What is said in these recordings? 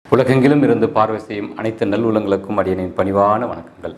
உலகெங்கிலும் இருந்து பார்வை செய்யும் அனைத்து நல்லுள்ளங்களுக்கும் அடியனின் பணிவான வணக்கங்கள்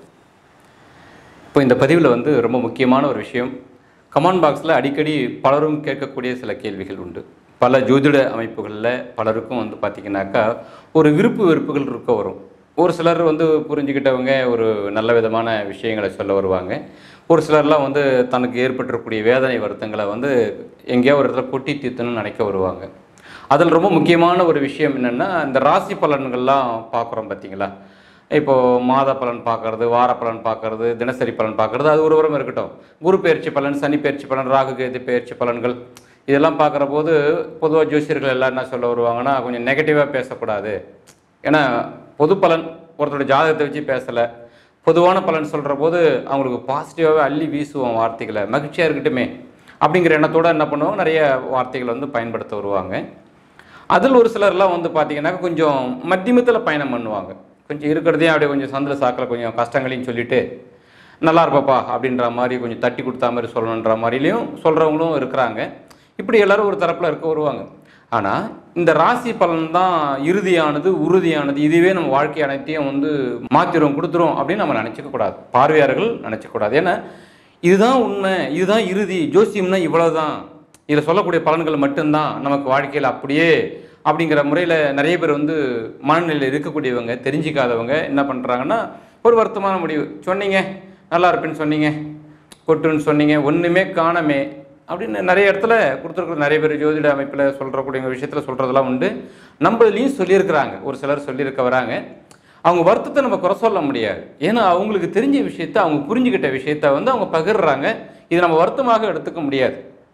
இப்போ இந்த பதிவில் வந்து ரொம்ப முக்கியமான ஒரு விஷயம் கமெண்ட் பாக்ஸில் அடிக்கடி பலரும் கேட்கக்கூடிய சில கேள்விகள் உண்டு பல ஜோதிட அமைப்புகளில் பலருக்கும் வந்து பார்த்திங்கனாக்கா ஒரு விருப்பு வெறுப்புகள் இருக்க வரும் ஒரு சிலர் வந்து புரிஞ்சுக்கிட்டவங்க ஒரு நல்ல விதமான விஷயங்களை சொல்ல வருவாங்க ஒரு சிலர்லாம் வந்து தனக்கு ஏற்பட்டிருக்கக்கூடிய வேதனை வருத்தங்களை வந்து எங்கேயோ ஒரு இடத்துல கொட்டி தீர்த்தணும்னு நினைக்க வருவாங்க அதில் ரொம்ப முக்கியமான ஒரு விஷயம் என்னென்னா இந்த ராசி பலன்கள்லாம் பார்க்குறோம் பார்த்தீங்களா இப்போது மாத பலன் பார்க்கறது வார பலன் பார்க்கறது தினசரி பலன் பார்க்கறது அது ஒரு உரம் இருக்கட்டும் குரு பயிற்சி பலன் சனி பயிற்சி பலன் ராகு கேது பயிற்சி பலன்கள் இதெல்லாம் பார்க்குற போது பொதுவாக ஜோசியர்கள் எல்லாம் என்ன சொல்ல வருவாங்கன்னா கொஞ்சம் நெகட்டிவாக பேசக்கூடாது ஏன்னா பொது பலன் ஒருத்தரோட ஜாதகத்தை வச்சு பேசலை பொதுவான பலன் சொல்கிற போது அவங்களுக்கு பாசிட்டிவாகவே அள்ளி வீசுவோம் வார்த்தைகளை மகிழ்ச்சியாக இருக்கட்டுமே அப்படிங்கிற எண்ணத்தோடு என்ன பண்ணுவாங்க நிறைய வார்த்தைகளை வந்து பயன்படுத்த வருவாங்க அதில் ஒரு சிலர்லாம் வந்து பார்த்தீங்கன்னா கொஞ்சம் மத்தியமத்தில் பயணம் பண்ணுவாங்க கொஞ்சம் இருக்கிறதையும் அப்படியே கொஞ்சம் சந்தில் சாக்கில் கொஞ்சம் கஷ்டங்களையும் சொல்லிட்டு நல்லா இருப்பப்பா அப்படின்ற மாதிரி கொஞ்சம் தட்டி கொடுத்தா மாதிரி சொல்லணுன்ற மாதிரிலையும் சொல்கிறவங்களும் இருக்கிறாங்க இப்படி எல்லாரும் ஒரு தரப்பில் இருக்க வருவாங்க ஆனால் இந்த ராசி பலன் தான் இறுதியானது உறுதியானது இதுவே நம்ம வாழ்க்கை அனைத்தையும் வந்து மாற்றிடும் கொடுத்துரும் அப்படின்னு நம்ம நினச்சிக்க கூடாது பார்வையாளர்கள் நினச்சிக்க கூடாது ஏன்னா இதுதான் உண்மை இதுதான் இறுதி ஜோசியம்னா இவ்வளவுதான் இதில் சொல்லக்கூடிய பலன்கள் மட்டும்தான் நமக்கு வாழ்க்கையில் அப்படியே அப்படிங்கிற முறையில் நிறைய பேர் வந்து மனநிலையில் இருக்கக்கூடியவங்க தெரிஞ்சிக்காதவங்க என்ன பண்ணுறாங்கன்னா ஒரு வருத்தமான முடிவு சொன்னீங்க நல்லா இருப்பேன்னு சொன்னீங்க கொட்டுன்னு சொன்னீங்க ஒன்றுமே காணமே அப்படின்னு நிறைய இடத்துல கொடுத்துருக்குற நிறைய பேர் ஜோதிட அமைப்பில் சொல்கிறக்கூடிய விஷயத்தில் சொல்கிறதெல்லாம் உண்டு நம்மளையும் சொல்லியிருக்கிறாங்க ஒரு சிலர் சொல்லியிருக்க வராங்க அவங்க வருத்தத்தை நம்ம குறை சொல்ல முடியாது ஏன்னா அவங்களுக்கு தெரிஞ்ச விஷயத்த அவங்க புரிஞ்சுக்கிட்ட விஷயத்த வந்து அவங்க பகிர்றாங்க இது நம்ம வருத்தமாக எடுத்துக்க முடியாது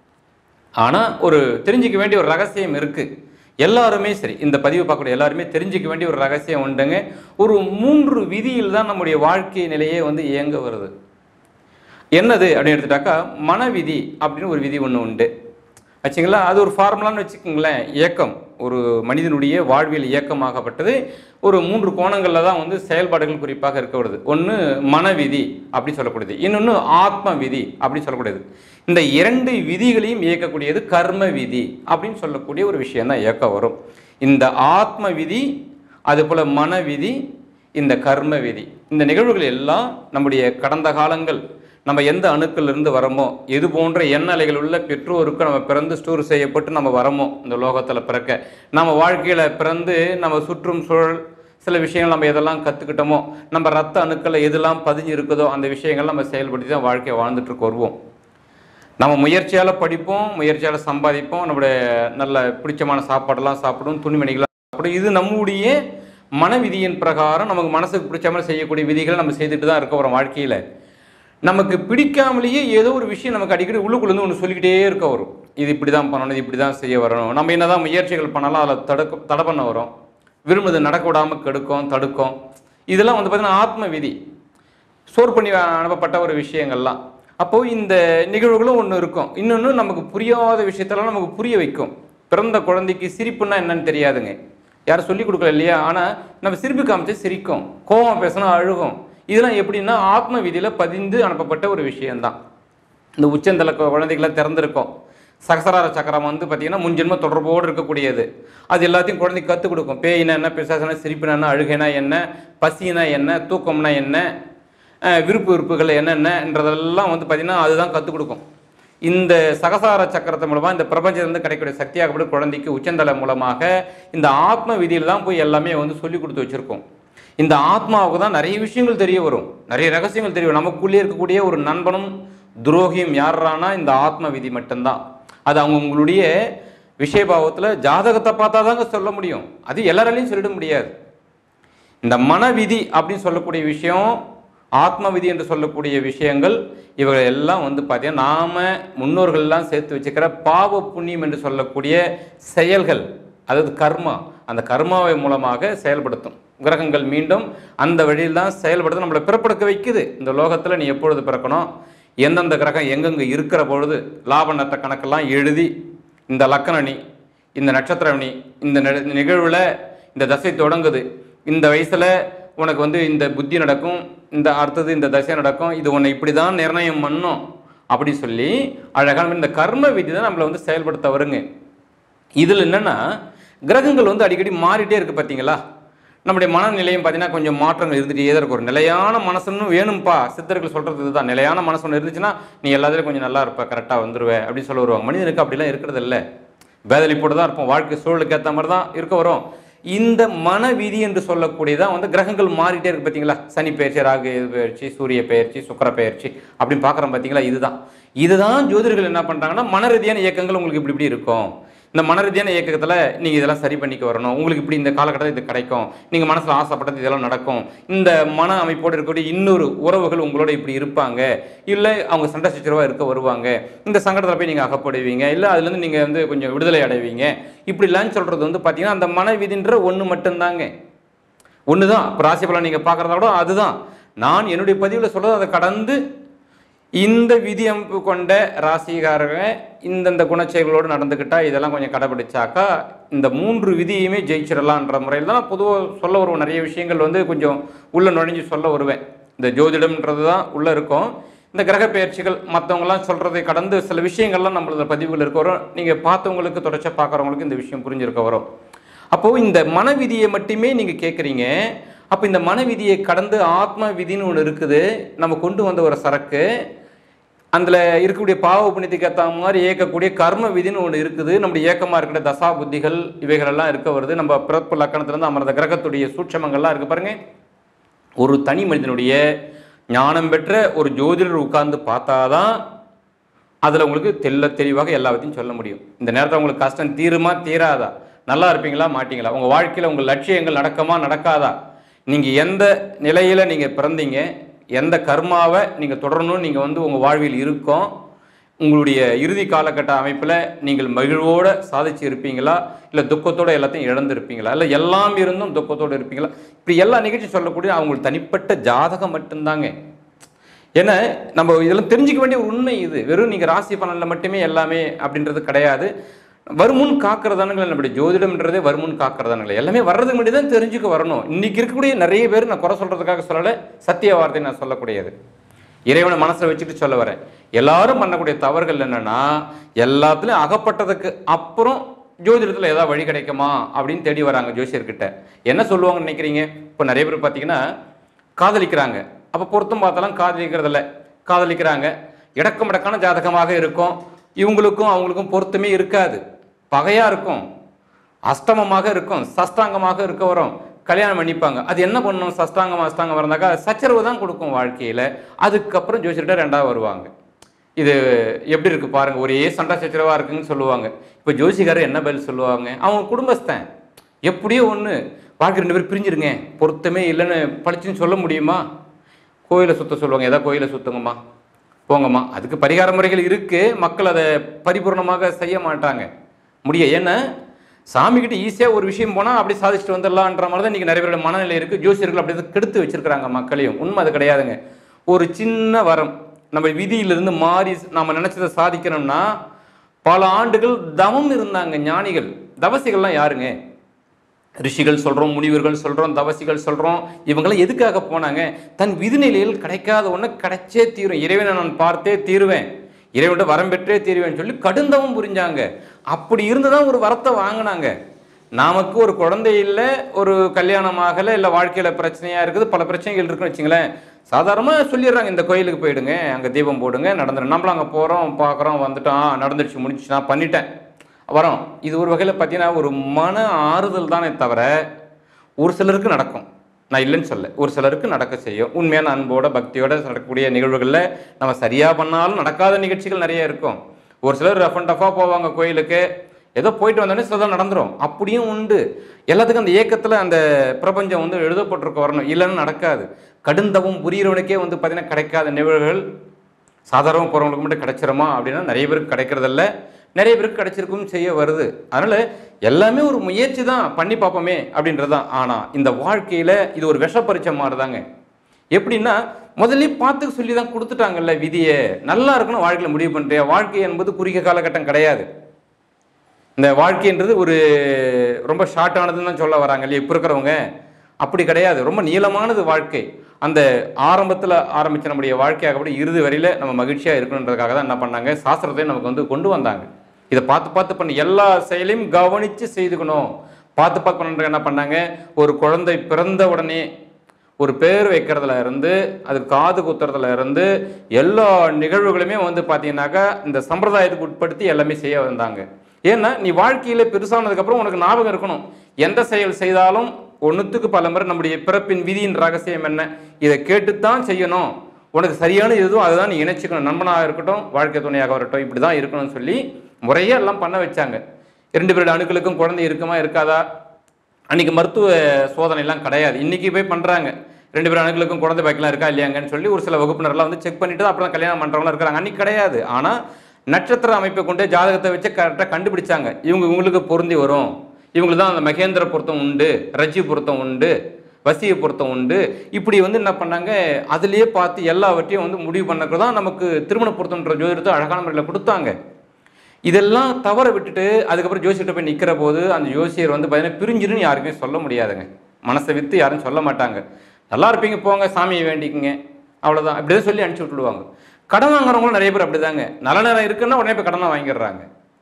ஆனால் ஒரு தெரிஞ்சிக்க வேண்டிய ஒரு ரகசியம் இருக்குது எல்லாருமே சரி இந்த பதிவு பார்க்கக்கூடிய எல்லாருமே தெரிஞ்சிக்க வேண்டிய ஒரு ரகசியம் உண்டுங்க ஒரு மூன்று விதியில் தான் நம்முடைய வாழ்க்கை நிலையே வந்து இயங்க வருது என்னது அப்படின்னு எடுத்துட்டாக்கா மனவிதி அப்படின்னு ஒரு விதி ஒன்று உண்டு வச்சுங்களா அது ஒரு ஃபார்முலான்னு வச்சுக்கோங்களேன் இயக்கம் ஒரு மனிதனுடைய வாழ்வியல் இயக்கமாகப்பட்டது ஒரு மூன்று கோணங்களில் தான் வந்து செயல்பாடுகள் குறிப்பாக இருக்க வருது ஒன்று மனவிதி அப்படி சொல்லக்கூடியது இன்னொன்று ஆத்ம விதி அப்படி சொல்லக்கூடியது இந்த இரண்டு விதிகளையும் இயக்கக்கூடியது கர்ம விதி அப்படின்னு சொல்லக்கூடிய ஒரு விஷயம் தான் இயக்கம் வரும் இந்த ஆத்ம விதி அதுபோல் மன விதி இந்த கர்ம விதி இந்த நிகழ்வுகள் எல்லாம் நம்முடைய கடந்த காலங்கள் நம்ம எந்த அணுக்கள் இருந்து வரமோ எது போன்ற எண்ணலைகள் உள்ள பெற்றோருக்கு நம்ம பிறந்து ஸ்டோர் செய்யப்பட்டு நம்ம வரமோ இந்த லோகத்தில் பிறக்க நம்ம வாழ்க்கையில் பிறந்து நம்ம சுற்றும் சூழல் சில விஷயங்கள் நம்ம எதெல்லாம் கற்றுக்கிட்டோமோ நம்ம ரத்த அணுக்களில் எதெல்லாம் பதிஞ்சு இருக்குதோ அந்த விஷயங்கள் நம்ம செயல்படுத்தி தான் வாழ்க்கையை வாழ்ந்துட்டு இருக்க வருவோம் நம்ம முயற்சியால் படிப்போம் முயற்சியால் சம்பாதிப்போம் நம்மளுடைய நல்ல பிடிச்சமான சாப்பாடெல்லாம் சாப்பிடும் துணிமணிகளாக சாப்பிடும் இது நம்முடைய மனவிதியின் பிரகாரம் நமக்கு மனசுக்கு பிடிச்ச மாதிரி செய்யக்கூடிய விதிகளை நம்ம செய்துட்டு தான் இருக்க வரோம் வாழ்க்கையில் நமக்கு பிடிக்காமலேயே ஏதோ ஒரு விஷயம் நமக்கு அடிக்கடி உள்ளுக்குள்ளேருந்து ஒன்று சொல்லிக்கிட்டே இருக்க வரும் இது இப்படி தான் பண்ணணும் இது இப்படி தான் செய்ய வரணும் நம்ம என்ன தான் முயற்சிகள் பண்ணாலும் அதில் தடுக்க தடை பண்ண வரும் விரும்புது நடக்க விடாமல் கெடுக்கும் தடுக்கும் இதெல்லாம் வந்து பார்த்திங்கன்னா ஆத்ம விதி ஸ்டோர் பண்ணி அனுப்பப்பட்ட ஒரு விஷயங்கள்லாம் அப்போது இந்த நிகழ்வுகளும் ஒன்று இருக்கும் இன்னொன்று நமக்கு புரியாத விஷயத்தெல்லாம் நமக்கு புரிய வைக்கும் பிறந்த குழந்தைக்கு சிரிப்புன்னா என்னன்னு தெரியாதுங்க யாரும் சொல்லிக் கொடுக்கல இல்லையா ஆனால் நம்ம சிரிப்பு காமிச்சு சிரிக்கும் கோவம் பேசினா அழுகும் இதெல்லாம் எப்படின்னா ஆத்ம விதியில் பதிந்து அனுப்பப்பட்ட ஒரு விஷயம்தான் இந்த உச்சந்தல கு- குழந்தைகள்லாம் திறந்திருக்கும் சகசரார சக்கரம் வந்து பார்த்திங்கன்னா முன்ஜென்ம தொடர்போடு இருக்கக்கூடியது அது எல்லாத்தையும் குழந்தைக்கு கற்றுக் கொடுக்கும் பேயினா என்ன பிசாசனா சிரிப்புனா என்ன அழுகைனா என்ன பசினா என்ன தூக்கம்னா என்ன அஹ், விருப்பு விருப்புகள் என்னென்னன்றதெல்லாம் வந்து பார்த்திங்கன்னா அதுதான் கற்றுக் கொடுக்கும் இந்த சகசார சக்கரத்து மூலமாக இந்த பிரபஞ்சத்திலிருந்து கிடைக்கக்கூடிய சக்தியாகப்பட்டு குழந்தைக்கு உச்சந்தலை மூலமாக இந்த ஆத்ம விதியில் தான் போய் எல்லாமே வந்து சொல்லி கொடுத்து வச்சுருக்கோம் இந்த ஆத்மாவுக்கு தான் நிறைய விஷயங்கள் தெரிய வரும் நிறைய ரகசியங்கள் தெரிய வரும் நமக்குள்ளே இருக்கக்கூடிய ஒரு நண்பனும் துரோகியும் யாரானா இந்த ஆத்ம விதி மட்டும்தான் அது அவங்க உங்களுடைய விஷயபாவத்தில் ஜாதகத்தை பார்த்தா தாங்க சொல்ல முடியும் அது எல்லாராலையும் சொல்லிட முடியாது இந்த மனவிதி அப்படின்னு சொல்லக்கூடிய விஷயம் ஆத்ம விதி என்று சொல்லக்கூடிய விஷயங்கள் இவர்கள் எல்லாம் வந்து பார்த்தீங்கன்னா நாம முன்னோர்கள்லாம் சேர்த்து வச்சுக்கிற பாவ புண்ணியம் என்று சொல்லக்கூடிய செயல்கள் அதாவது கர்மா அந்த கர்மாவை மூலமாக செயல்படுத்தும் கிரகங்கள் மீண்டும் அந்த வழியில் தான் செயல்படுத்த நம்மளை பிறப்படுக்க வைக்குது இந்த லோகத்தில் நீ எப்பொழுது பிறக்கணும் எந்தெந்த கிரகம் எங்கெங்கே இருக்கிற பொழுது லாப நட்ட கணக்கெல்லாம் எழுதி இந்த லக்கணனி இந்த நட்சத்திரமணி இந்த நி- நிகழ்வுல இந்த தசை தொடங்குது இந்த வயசுல உனக்கு வந்து இந்த புத்தி நடக்கும் இந்த அடுத்தது இந்த தசை நடக்கும் இது உன்னை இப்படி தான் நிர்ணயம் பண்ணும் அப்படி சொல்லி அழகான இந்த கர்ம விதி தான் நம்மளை வந்து செயல்படுத்த வருங்க இதில் என்னன்னா கிரகங்கள் வந்து அடிக்கடி மாறிட்டே இருக்கு பார்த்தீங்களா நம்முடைய மனநிலையும் பார்த்தீங்கன்னா கொஞ்சம் மாற்றங்கள் இருந்துகிட்டே தான் இருக்கும் ஒரு நிலையான மனசுன்னு வேணும்ப்பா சித்தர்கள் சொல்கிறது இதுதான் நிலையான மனசு ஒன்று இருந்துச்சுன்னா நீ எல்லாத்துலேயும் கொஞ்சம் நல்லா இருப்ப கரெக்டாக வந்துருவே அப்படின்னு சொல்ல வருவாங்க மனிதனுக்கு அப்படிலாம் இருக்கிறது இல்லை வேதனைப்போடு தான் இருப்போம் வாழ்க்கை சூழலுக்கு ஏற்ற மாதிரி தான் இருக்க வரும் இந்த மன விதி என்று சொல்லக்கூடியதான் வந்து கிரகங்கள் மாறிட்டே இருக்கு பார்த்தீங்களா சனி பெயர்ச்சி ராகு பெயர்ச்சி சூரிய பெயர்ச்சி சுக்கிர பெயர்ச்சி அப்படின்னு பார்க்குறோம் பார்த்தீங்களா இதுதான் இதுதான் ஜோதிடர்கள் என்ன பண்ணுறாங்கன்னா மன ரீதியான இயக்கங்கள் உங்களுக்கு இப்படி இப்படி இருக்கும் இந்த மன ரீதியான இயக்கத்தில் நீங்கள் இதெல்லாம் சரி பண்ணிக்க வரணும் உங்களுக்கு இப்படி இந்த காலகட்டத்தில் இது கிடைக்கும் நீங்கள் மனசில் ஆசைப்பட்டது இதெல்லாம் நடக்கும் இந்த மன அமைப்போடு இருக்கக்கூடிய இன்னொரு உறவுகள் உங்களோட இப்படி இருப்பாங்க இல்லை அவங்க சண்டை சச்சரவாக இருக்க வருவாங்க இந்த சங்கடத்தில் போய் நீங்கள் அகப்படுவீங்க இல்லை அதுலேருந்து நீங்கள் வந்து கொஞ்சம் விடுதலை அடைவீங்க இப்படிலாம் சொல்கிறது வந்து பார்த்தீங்கன்னா அந்த மன விதின்ற ஒன்று மட்டும்தாங்க ஒன்று தான் இப்போ ராசி பலன் நீங்கள் பார்க்குறத விட அதுதான் நான் என்னுடைய பதிவில் சொல்கிறது அதை கடந்து இந்த விதி அமைப்பு கொண்ட ராசிக்காரங்க இந்தந்த குணச்செயல்களோடு நடந்துக்கிட்டா இதெல்லாம் கொஞ்சம் கடைபிடிச்சாக்கா இந்த மூன்று விதியுமே ஜெயிச்சிடலான்ற முறையில் தான் பொதுவாக சொல்ல வருவோம் நிறைய விஷயங்கள் வந்து கொஞ்சம் உள்ள நுழைஞ்சு சொல்ல வருவேன் இந்த ஜோதிடம்ன்றது தான் உள்ளே இருக்கும் இந்த கிரக பயிற்சிகள் மற்றவங்களாம் சொல்கிறதை கடந்து சில விஷயங்கள்லாம் நம்மளோட பதிவுகள் இருக்க வரும் நீங்கள் பார்த்தவங்களுக்கு தொடர்ச்சியாக பார்க்குறவங்களுக்கு இந்த விஷயம் புரிஞ்சிருக்க வரும் அப்போது இந்த மனவிதியை மட்டுமே நீங்கள் கேட்குறீங்க அப்போ இந்த மனவிதியை கடந்து ஆத்ம விதின்னு ஒன்று இருக்குது நம்ம கொண்டு வந்த ஒரு சரக்கு அதில் இருக்கக்கூடிய பாவ புண்ணியத்துக்கு ஏற்ற மாதிரி இயக்கக்கூடிய கர்ம விதின்னு ஒன்று இருக்குது நம்முடைய இயக்கமாக இருக்கிற தசா புத்திகள் இவைகளெல்லாம் இருக்க வருது நம்ம பிறப்பு லக்கணத்துலேருந்து அமர்ந்த கிரகத்துடைய சூட்சமங்கள்லாம் இருக்கு பாருங்க ஒரு தனி மனிதனுடைய ஞானம் பெற்ற ஒரு ஜோதிடர் உட்கார்ந்து பார்த்தாதான் அதில் உங்களுக்கு தெல்ல தெளிவாக எல்லாத்தையும் சொல்ல முடியும் இந்த நேரத்தில் உங்களுக்கு கஷ்டம் தீருமா தீராதா நல்லா இருப்பீங்களா மாட்டீங்களா உங்கள் வாழ்க்கையில் உங்கள் லட்சியங்கள் நடக்குமா நடக்காதா நீங்கள் எந்த நிலையில் நீங்கள் பிறந்தீங்க எந்த கர்மாவை நீங்கள் தொடரணும்னு நீங்கள் வந்து உங்கள் வாழ்வில் இருக்கும் உங்களுடைய இறுதி காலகட்ட அமைப்பில் நீங்கள் மகிழ்வோடு சாதிச்சு இருப்பீங்களா இல்லை துக்கத்தோட எல்லாத்தையும் இழந்திருப்பீங்களா இல்லை எல்லாம் இருந்தும் துக்கத்தோடு இருப்பீங்களா இப்படி எல்லா நிகழ்ச்சியும் சொல்லக்கூடிய அவங்களுக்கு தனிப்பட்ட ஜாதகம் மட்டும்தாங்க ஏன்னா நம்ம இதெல்லாம் தெரிஞ்சுக்க வேண்டிய ஒரு உண்மை இது வெறும் நீங்கள் ராசி பலனில் மட்டுமே எல்லாமே அப்படின்றது கிடையாது வருமுன் காக்கிறதானுங்களே நம்முடைய ஜோதிடம்ன்றதே வருமுன் காக்கிறதானுங்களே எல்லாமே வர்றதுக்கு முன்னாடி தான் தெரிஞ்சுக்க வரணும் இன்னைக்கு இருக்கக்கூடிய நிறைய பேர் நான் குறை சொல்கிறதுக்காக சொல்லலை சத்திய வார்த்தை நான் சொல்லக்கூடியது இறைவனை மனசில் வச்சுட்டு சொல்ல வரேன் எல்லாரும் பண்ணக்கூடிய தவறுகள் என்னன்னா எல்லாத்துலேயும் அகப்பட்டதுக்கு அப்புறம் ஜோதிடத்தில் ஏதாவது வழி கிடைக்குமா அப்படின்னு தேடி வராங்க ஜோசியர்கிட்ட என்ன சொல்லுவாங்கன்னு நினைக்கிறீங்க இப்போ நிறைய பேர் பார்த்தீங்கன்னா காதலிக்கிறாங்க அப்போ பொருத்தம் பார்த்தாலும் காதலிக்கிறதில்ல காதலிக்கிறாங்க இடக்கமடக்கான ஜாதகமாக இருக்கும் இவங்களுக்கும் அவங்களுக்கும் பொருத்தமே இருக்காது பகையாக இருக்கும் அஷ்டமமாக இருக்கும் சஷ்டாங்கமாக இருக்க வரும் கல்யாணம் பண்ணிப்பாங்க அது என்ன பண்ணும் சஷ்டாங்கம் அஷ்டாங்கம் இருந்தாக்கா சச்சரவு தான் கொடுக்கும் வாழ்க்கையில் அதுக்கப்புறம் ஜோசியர்கிட்ட ரெண்டாவது வருவாங்க இது எப்படி இருக்கு பாருங்க ஒரே சண்டை சச்சரவாக இருக்குன்னு சொல்லுவாங்க இப்போ ஜோசிகாரர் என்ன பதில் சொல்லுவாங்க அவங்க குடும்பஸ்தன் எப்படியோ ஒன்று வாழ்க்கை ரெண்டு பேரும் பிரிஞ்சிருங்க பொருத்தமே இல்லைன்னு பளிச்சுன்னு சொல்ல முடியுமா கோயிலை சுத்த சொல்லுவாங்க ஏதாவது கோயிலை சுத்துங்கம்மா போங்கம்மா அதுக்கு பரிகார முறைகள் இருக்கு மக்கள் அதை பரிபூர்ணமாக செய்ய மாட்டாங்க முடிய ஏன்னா சாமிக்கிட்ட ஈஸியாக ஒரு விஷயம் போனால் அப்படி சாதிச்சுட்டு வந்துடலான்ற மாதிரி தான் இன்றைக்கி நிறைய பேரோட மனநிலை இருக்குது ஜோசியர்கள் அப்படி தான் கெடுத்து வச்சிருக்கிறாங்க மக்களையும் உண்மை அது கிடையாதுங்க ஒரு சின்ன வரம் நம்ம விதியிலிருந்து மாறி நம்ம நினச்சதை சாதிக்கணும்னா பல ஆண்டுகள் தவம் இருந்தாங்க ஞானிகள் தவசிகள்லாம் யாருங்க ரிஷிகள் சொல்கிறோம் முனிவர்கள் சொல்கிறோம் தவசிகள் சொல்கிறோம் இவங்களாம் எதுக்காக போனாங்க தன் விதிநிலையில் கிடைக்காத ஒன்று கிடைச்சே தீரும் இறைவனை நான் பார்த்தே தீருவேன் இறைவன்கிட்ட வரம் பெற்றே தீருவேன்னு சொல்லி கடுந்தவம் புரிஞ்சாங்க அப்படி இருந்து தான் ஒரு வரத்தை வாங்கினாங்க நமக்கு ஒரு குழந்தை இல்லை ஒரு கல்யாணம் ஆகலை இல்லை வாழ்க்கையில் பிரச்சனையாக இருக்குது பல பிரச்சனைகள் இருக்குன்னு வச்சுங்களேன் சாதாரணமாக சொல்லிடுறாங்க இந்த கோயிலுக்கு போயிடுங்க அங்கே தீபம் போடுங்க நடந்துடும் நம்மளும் அங்கே போகிறோம் பார்க்குறோம் வந்துட்டோம் நடந்துடுச்சு முடிச்சு நான் பண்ணிட்டேன் வரோம் இது ஒரு வகையில் பார்த்தீங்கன்னா ஒரு மன ஆறுதல் தானே தவிர ஒரு சிலருக்கு நடக்கும் நான் இல்லைன்னு சொல்ல ஒரு சிலருக்கு நடக்க செய்யும் உண்மையான அன்போட பக்தியோட நடக்கக்கூடிய நிகழ்வுகளில் நம்ம சரியாக பண்ணாலும் நடக்காத நிகழ்ச்சிகள் நிறைய இருக்கும் ஒரு சிலர் ரஃப் அண்ட் டஃபாக போவாங்க கோயிலுக்கு ஏதோ போயிட்டு வந்தோடனே சிலதான் நடந்துரும் அப்படியும் உண்டு எல்லாத்துக்கும் அந்த ஏக்கத்தில் அந்த பிரபஞ்சம் வந்து எழுதப்பட்டிருக்க வரணும் இல்லைன்னு நடக்காது கடுந்தவும் புரியறவனுக்கே வந்து பார்த்தீங்கன்னா கிடைக்காத நிகழ்வுகள் சாதாரண போகிறவங்களுக்கு மட்டும் கிடைச்சிருமா அப்படின்னா நிறைய பேருக்கு கிடைக்கிறதில்ல நிறைய பேருக்கு கிடைச்சிருக்கும் செய்ய வருது அதனால் எல்லாமே ஒரு முயற்சி தான் பண்ணி பார்ப்போமே அப்படின்றது தான் ஆனால் இந்த வாழ்க்கையில் இது ஒரு விஷப்பரிச்சை மாதிரி தாங்க எப்படின்னா முதல்ல பார்த்து சொல்லி தான் கொடுத்துட்டாங்கல்ல விதியை நல்லா இருக்கணும் வாழ்க்கையில் முடிவு பண்ணுறியா வாழ்க்கை என்பது குறுகிய காலகட்டம் கிடையாது இந்த வாழ்க்கைன்றது ஒரு ரொம்ப ஷார்ட்டானதுன்னு தான் சொல்ல வராங்க இல்லையா இப்போ இருக்கிறவங்க அப்படி கிடையாது ரொம்ப நீளமானது வாழ்க்கை அந்த ஆரம்பத்தில் ஆரம்பித்த நம்முடைய வாழ்க்கையாகப்படி இறுதி வரையில் நம்ம மகிழ்ச்சியாக இருக்கணுன்றதுக்காக தான் என்ன பண்ணாங்க சாஸ்திரத்தை நமக்கு வந்து கொண்டு வந்தாங்க இதை பார்த்து பார்த்து பண்ணி எல்லா செயலையும் கவனித்து செய்துக்கணும் பார்த்து பார்த்து பண்ணுறதுக்கு என்ன பண்ணாங்க ஒரு குழந்தை பிறந்த உடனே ஒரு பேர் வைக்கிறதுல இருந்து அது காது குத்துறதுல இருந்து எல்லா நிகழ்வுகளுமே வந்து பார்த்தீங்கன்னாக்கா இந்த சம்பிரதாயத்துக்கு உட்படுத்தி எல்லாமே செய்ய வந்தாங்க ஏன்னா நீ வாழ்க்கையில் பெருசானதுக்கப்புறம் உனக்கு ஞாபகம் இருக்கணும் எந்த செயல் செய்தாலும் ஒன்றுத்துக்கு பல முறை நம்முடைய பிறப்பின் விதியின் ரகசியம் என்ன இதை கேட்டுத்தான் செய்யணும் உனக்கு சரியான எதுவும் அதுதான் நீ இணைச்சிக்கணும் நண்பனாக இருக்கட்டும் வாழ்க்கை துணையாக வரட்டும் இப்படி தான் இருக்கணும்னு சொல்லி முறையே எல்லாம் பண்ண வச்சாங்க இரண்டு பேருடைய அணுக்களுக்கும் குழந்தை இருக்குமா இருக்காதா அன்னைக்கு மருத்துவ சோதனை எல்லாம் கிடையாது இன்னைக்கு போய் பண்றாங்க ரெண்டு பேரும் அணுக்களுக்கும் குழந்தை பாய்க்கலாம் இருக்கா இல்லையாங்கன்னு சொல்லி ஒரு சில வகுப்பினர்லாம் வந்து செக் பண்ணிட்டு தான் அப்புறம் கல்யாணம் பண்றவங்க இருக்கிறாங்க அன்னைக்கு கிடையாது ஆனா நட்சத்திர அமைப்பை கொண்டு ஜாதகத்தை வச்சு கரெக்டாக கண்டுபிடிச்சாங்க இவங்க இவங்களுக்கு பொருந்தி வரும் இவங்களுக்கு தான் அந்த மகேந்திர பொருத்தம் உண்டு ரஜி பொருத்தம் உண்டு வசிய பொருத்தம் உண்டு இப்படி வந்து என்ன பண்ணாங்க அதுலயே பார்த்து எல்லாவற்றையும் வந்து முடிவு பண்ணக்கு தான் நமக்கு திருமண பொருத்தம்ன்ற ஜோதிடத்தை அழகான முறையில் கொடுத்தாங்க இதெல்லாம் தவற விட்டுட்டு அதுக்கப்புறம் ஜோசியர்கிட்ட போய் நிற்கிற போது அந்த ஜோசியர் வந்து பார்த்தீங்கன்னா பிரிஞ்சிருன்னு யாருக்குமே சொல்ல முடியாதுங்க மனசை விற்று யாரும் சொல்ல மாட்டாங்க நல்லா இருப்பீங்க போங்க சாமியை வேண்டிக்குங்க அவ்வளோதான் இப்படிதான் சொல்லி அனுப்பிச்சி விட்டுடுவாங்க கடன் வாங்குறவங்களும் நிறைய பேர் அப்படிதாங்க நல்ல நேரம் இருக்குன்னா உடனே போய் கடனை வாங்கிடுறாங்க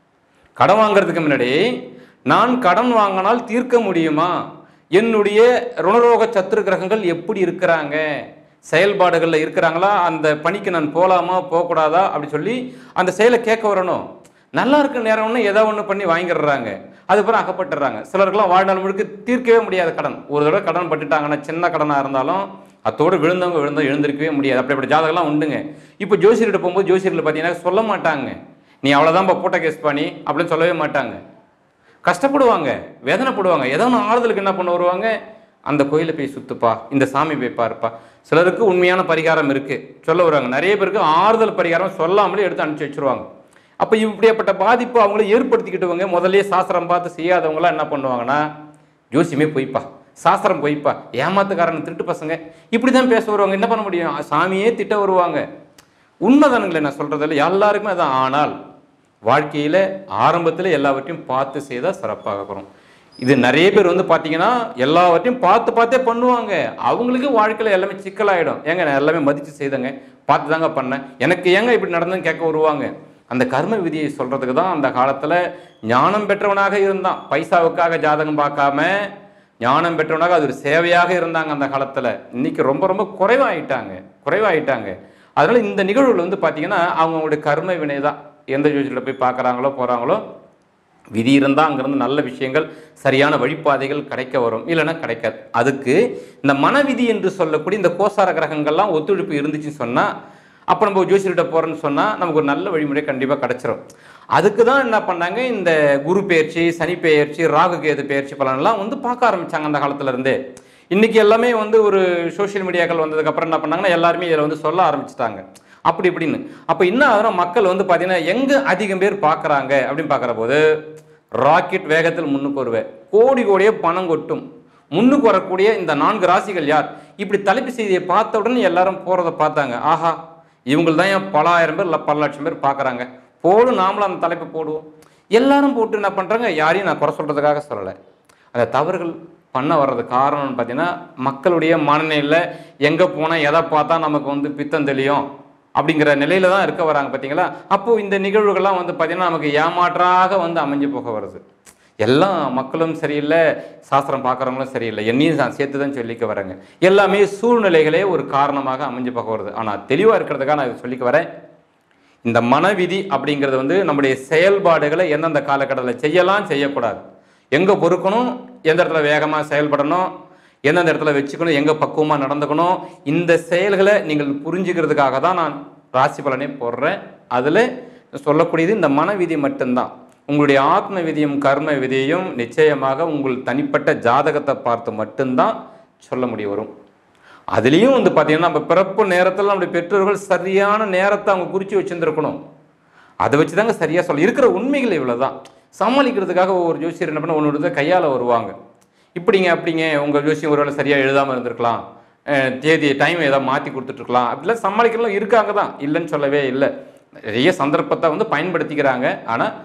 கடன் வாங்குறதுக்கு முன்னாடி நான் கடன் வாங்கினால் தீர்க்க முடியுமா என்னுடைய ருணரோக சத்துரு கிரகங்கள் எப்படி இருக்கிறாங்க செயல்பாடுகளில் இருக்கிறாங்களா அந்த பணிக்கு நான் போகலாமா போகக்கூடாதா அப்படி சொல்லி அந்த செயலை கேட்க வரணும் நல்லா இருக்க நேரம்னு ஏதோ ஒன்று பண்ணி வாங்கிடுறாங்க அதுக்கப்புறம் அகப்பட்டுறாங்க சிலருக்குலாம் வாழ்நாள் முழுக்க தீர்க்கவே முடியாத கடன் ஒரு தடவை கடன் பட்டுட்டாங்கன்னா சின்ன கடனாக இருந்தாலும் அத்தோடு விழுந்தவங்க விழுந்தவங்க எழுந்திருக்கவே முடியாது அப்படிப்பட்ட ஜாதகம்லாம் உண்டுங்க இப்போ ஜோசியர்கிட்ட போகும்போது ஜோசியர்கள் பார்த்தீங்கன்னா சொல்ல மாட்டாங்க நீ அவ்வளோதான்ப்பா போட்ட கேஸ் பண்ணி அப்படின்னு சொல்லவே மாட்டாங்க கஷ்டப்படுவாங்க வேதனைப்படுவாங்க ஏதோ ஒன்று ஆறுதலுக்கு என்ன பண்ண வருவாங்க அந்த கோயிலை போய் சுத்துப்பா இந்த சாமி போய் பாருப்பா சிலருக்கு உண்மையான பரிகாரம் இருக்கு சொல்ல வருவாங்க நிறைய பேருக்கு ஆறுதல் பரிகாரம் சொல்லாமலே எடுத்து அனுப்பிச்சு வச்சிருவாங்க அப்போ இப்படியாப்பட்ட பாதிப்பு அவங்கள ஏற்படுத்திக்கிட்டவங்க முதல்லயே சாஸ்திரம் பார்த்து செய்யாதவங்களாம் என்ன பண்ணுவாங்கன்னா ஜோசியமே போய்ப்பா சாஸ்திரம் போய்ப்பா ஏமாத்துக்காரன் திருட்டு பசங்க இப்படி தான் பேச வருவாங்க என்ன பண்ண முடியும் சாமியே திட்ட வருவாங்க உண்மைதானுங்களே நான் சொல்றதில்ல எல்லாருக்குமே அதான் ஆனால் வாழ்க்கையில ஆரம்பத்தில் எல்லாவற்றையும் பார்த்து செய்தால் சிறப்பாக வரும் இது நிறைய பேர் வந்து பார்த்தீங்கன்னா எல்லாவற்றையும் பார்த்து பார்த்தே பண்ணுவாங்க அவங்களுக்கு வாழ்க்கையில் எல்லாமே சிக்கலாயிடும் ஏங்க நான் எல்லாமே மதித்து செய்தேங்க பார்த்து தாங்க பண்ணேன் எனக்கு ஏங்க இப்படி நடந்ததுன்னு கேட்க வருவாங்க அந்த கர்ம விதியை சொல்றதுக்கு தான் அந்த காலத்தில் ஞானம் பெற்றவனாக இருந்தான் பைசாவுக்காக ஜாதகம் பார்க்காம ஞானம் பெற்றவனாக அது ஒரு சேவையாக இருந்தாங்க அந்த காலத்தில் இன்னைக்கு ரொம்ப ரொம்ப குறைவாயிட்டாங்க குறைவாயிட்டாங்க அதனால இந்த நிகழ்வுகள் வந்து பார்த்தீங்கன்னா அவங்களுடைய கர்ம வினை தான் எந்த ஜோதிடத்தில் போய் பார்க்குறாங்களோ போகிறாங்களோ விதி இருந்தால் அங்கேருந்து நல்ல விஷயங்கள் சரியான வழிபாதைகள் கிடைக்க வரும் இல்லைன்னா கிடைக்காது அதுக்கு இந்த மனவிதி என்று சொல்லக்கூடிய இந்த கோசார கிரகங்கள்லாம் ஒத்துழைப்பு இருந்துச்சுன்னு சொன்னால் அப்போ நம்ம ஜோசியர்கிட்ட போகிறோன்னு சொன்னால் நமக்கு ஒரு நல்ல வழிமுறை கண்டிப்பாக கிடைச்சிரும் அதுக்கு தான் என்ன பண்ணாங்க இந்த குரு பெயர்ச்சி சனி பெயர்ச்சி ராகு கேது பெயர்ச்சி பலன்லாம் வந்து பார்க்க ஆரம்பிச்சாங்க அந்த காலத்துல இருந்தே இன்னைக்கு எல்லாமே வந்து ஒரு சோஷியல் மீடியாக்கள் வந்ததுக்கப்புறம் என்ன பண்ணாங்கன்னா எல்லாருமே இதில் வந்து சொல்ல ஆரம்பிச்சிட்டாங்க அப்படி இப்படின்னு அப்போ இன்னும் அதெல்லாம் மக்கள் வந்து பார்த்தீங்கன்னா எங்கே அதிகம் பேர் பார்க்குறாங்க அப்படின்னு பார்க்குற போது ராக்கெட் வேகத்தில் முன்னுக்கு வருவேன் கோடி கோடியே பணம் கொட்டும் முன்னுக்கு வரக்கூடிய இந்த நான்கு ராசிகள் யார் இப்படி தலைப்பு செய்தியை பார்த்த உடனே எல்லாரும் போகிறத பார்த்தாங்க ஆஹா இவங்கள் தான் ஏன் பல ஆயிரம் பேர் இல்லை பல லட்சம் பேர் பார்க்குறாங்க போடும் நாமளும் அந்த தலைப்பு போடுவோம் எல்லாரும் போட்டு என்ன பண்ணுறாங்க யாரையும் நான் குறை சொல்கிறதுக்காக சொல்லலை அந்த தவறுகள் பண்ண வர்றது காரணம்னு பார்த்தீங்கன்னா மக்களுடைய மனநிலையில் எங்கே போனால் எதை பார்த்தா நமக்கு வந்து பித்தம் தெளியும் அப்படிங்கிற நிலையில தான் இருக்க வராங்க பார்த்தீங்களா அப்போ இந்த நிகழ்வுகள்லாம் வந்து பார்த்தீங்கன்னா நமக்கு ஏமாற்றாக வந்து அமைஞ்சு போக வருது எல்லாம் மக்களும் சரியில்லை சாஸ்திரம் பார்க்குறவங்களும் சரியில்லை என்னையும் நான் சேர்த்து தான் சொல்லிக்க வரேங்க எல்லாமே சூழ்நிலைகளே ஒரு காரணமாக அமைஞ்சு போக வருது ஆனால் தெளிவாக இருக்கிறதுக்காக நான் இதை சொல்லிக்க வரேன் இந்த மனவிதி அப்படிங்கிறது வந்து நம்முடைய செயல்பாடுகளை எந்தெந்த காலகட்டத்தில் செய்யலாம் செய்யக்கூடாது எங்கே பொறுக்கணும் எந்த இடத்துல வேகமாக செயல்படணும் எந்தெந்த இடத்துல வச்சுக்கணும் எங்கே பக்குவமாக நடந்துக்கணும் இந்த செயல்களை நீங்கள் புரிஞ்சுக்கிறதுக்காக தான் நான் ராசி பலனே போடுறேன் அதில் சொல்லக்கூடியது இந்த மனவிதி மட்டும்தான் உங்களுடைய ஆத்ம விதியும் கர்ம விதியையும் நிச்சயமாக உங்கள் தனிப்பட்ட ஜாதகத்தை பார்த்து மட்டும்தான் சொல்ல முடிய வரும் அதுலேயும் வந்து பார்த்தீங்கன்னா நம்ம பிறப்பு நேரத்தில் நம்முடைய பெற்றோர்கள் சரியான நேரத்தை அவங்க குறித்து வச்சுருந்துருக்கணும் அதை வச்சு தாங்க சரியாக சொல்ல இருக்கிற உண்மைகள் இவ்வளோ தான் சமாளிக்கிறதுக்காக ஒவ்வொரு ஜோசியர் என்ன பண்ண ஒன்று கையால் வருவாங்க இப்படிங்க அப்படிங்க உங்கள் ஜோசியம் ஒருவேளை சரியாக எழுதாமல் இருந்திருக்கலாம் அஹ் தேதி டைம் ஏதாவது மாற்றி கொடுத்துட்ருக்கலாம் அப்படிலாம் சமாளிக்கிறவங்க இருக்காங்க தான் இல்லைன்னு சொல்லவே இல்லை நிறைய சந்தர்ப்பத்தை வந்து பயன்படுத்திக்கிறாங்க ஆனால்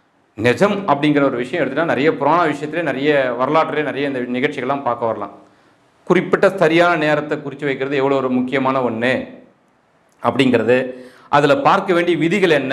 நிஜம் அப்படிங்கிற ஒரு விஷயம் எடுத்துட்டா நிறைய புராண விஷயத்திலே நிறைய வரலாற்றிலே நிறைய இந்த நிகழ்ச்சிகள்லாம் பார்க்க வரலாம் குறிப்பிட்ட சரியான நேரத்தை குறித்து வைக்கிறது எவ்வளோ ஒரு முக்கியமான ஒன்று அப்படிங்கிறது அதில் பார்க்க வேண்டிய விதிகள் என்ன